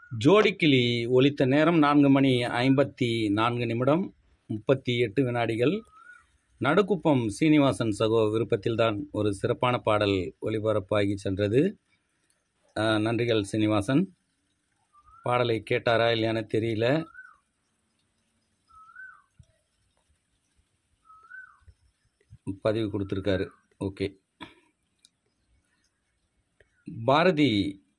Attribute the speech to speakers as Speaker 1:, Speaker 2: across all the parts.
Speaker 1: ஜோடிக்கிளி ஒலித்த நேரம் நான்கு மணி ஐம்பத்தி நான்கு நிமிடம் முப்பத்தி எட்டு வினாடிகள் நடுக்குப்பம் சீனிவாசன் சகோ விருப்பத்தில்தான் ஒரு சிறப்பான பாடல் ஒலிபரப்பாகி சென்றது அஹ், நன்றிகள் சீனிவாசன் பாடலை கேட்டாரா இல்லையான்னு தெரியல பதிவு கொடுத்துருக்காரு ஓகே பாரதி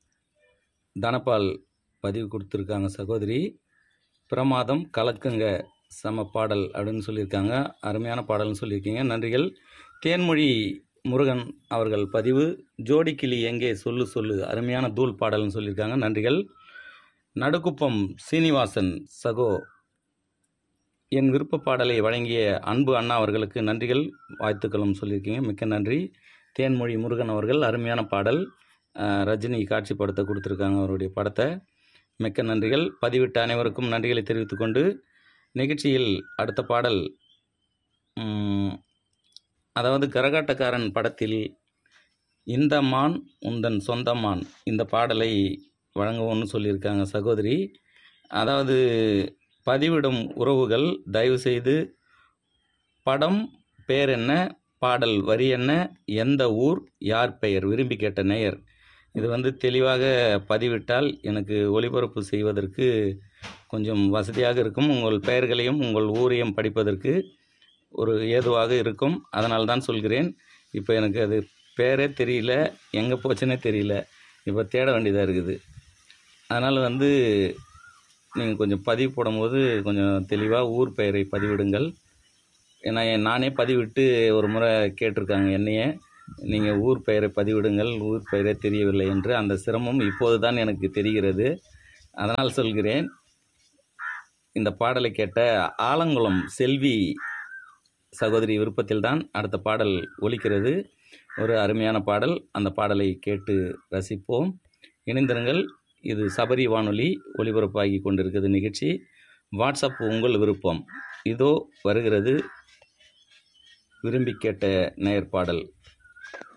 Speaker 1: தனபால் பதிவு கொடுத்துருக்காங்க சகோதரி பிரமாதம் கலக்குங்க செம பாடல் அப்படின்னு சொல்லியிருக்காங்க அருமையான பாடல்னு சொல்லியிருக்கீங்க நன்றிகள் தேன்மொழி முருகன் அவர்கள் பதிவு ஜோடிக்கிளி எங்கே சொல்லு சொல்லு அருமையான தூள் பாடல்னு சொல்லியிருக்காங்க நன்றிகள் நடுக்குப்பம் சீனிவாசன் சகோ என் விருப்ப பாடலை வழங்கிய அன்பு அண்ணா அவர்களுக்கு நன்றிகள் வாழ்த்துக்களும் சொல்லியிருக்கீங்க மிக்க நன்றி தேன்மொழி முருகன் அவர்கள் அருமையான பாடல் அஹ், ரஜினி காட்சிப்படுத்த கொடுத்துருக்காங்க அவருடைய படத்தை மிக்க நன்றிகள் பதிவிட்ட அனைவருக்கும் நன்றிகளை தெரிவித்துக்கொண்டு நிகழ்ச்சியில் அடுத்த பாடல் ம், அதாவது கரகாட்டக்காரன் படத்தில் இந்த மான் உந்தன் சொந்த மான் இந்த பாடலை வழங்குவோம்னு சொல்லியிருக்காங்க சகோதரி அதாவது பதிவிடும் உறவுகள் தயவுசெய்து படம் பேர் என்ன பாடல் வரி என்ன எந்த ஊர் யார் பெயர் விரும்பி கேட்ட நேயர் இது வந்து தெளிவாக பதிவிட்டால் எனக்கு ஒளிபரப்பு செய்வதற்கு கொஞ்சம் வசதியாக இருக்கும் உங்கள் பெயர்களையும் உங்கள் ஊரையும் படிப்பதற்கு ஒரு ஏதுவாக இருக்கும் அதனால் தான் சொல்கிறேன் இப்போ எனக்கு அது பேரே தெரியல எங்கே போச்சுன்னே தெரியல இப்போ தேட வேண்டியதாக இருக்குது அதனால் வந்து நீங்கள் கொஞ்சம் பதிவு போடும்போது கொஞ்சம் தெளிவாக ஊர் பெயரை பதிவிடுங்கள் ஏன்னா என் நானே பதிவிட்டு ஒரு முறை கேட்டிருக்காங்க என்னையே நீங்கள் ஊர் பெயரை பதிவிடுங்கள் ஊர் பெயரே தெரியவில்லை என்று அந்த சிரமம் இப்போது தான் எனக்கு தெரிகிறது அதனால் சொல்கிறேன் இந்த பாடலை கேட்ட ஆலங்குளம் செல்வி சகோதரி விருப்பத்தில்தான் அடுத்த பாடல் ஒலிக்கிறது ஒரு அருமையான பாடல் அந்த பாடலை கேட்டு ரசிப்போம் இணைந்திருங்கள் இது சபரி வானொலி ஒலிபரப்பாகி கொண்டிருக்கிறது நிகழ்ச்சி வாட்ஸ்அப் உங்கள் விருப்பம் இதோ வருகிறது விரும்பி கேட்ட நேயர் பாடல்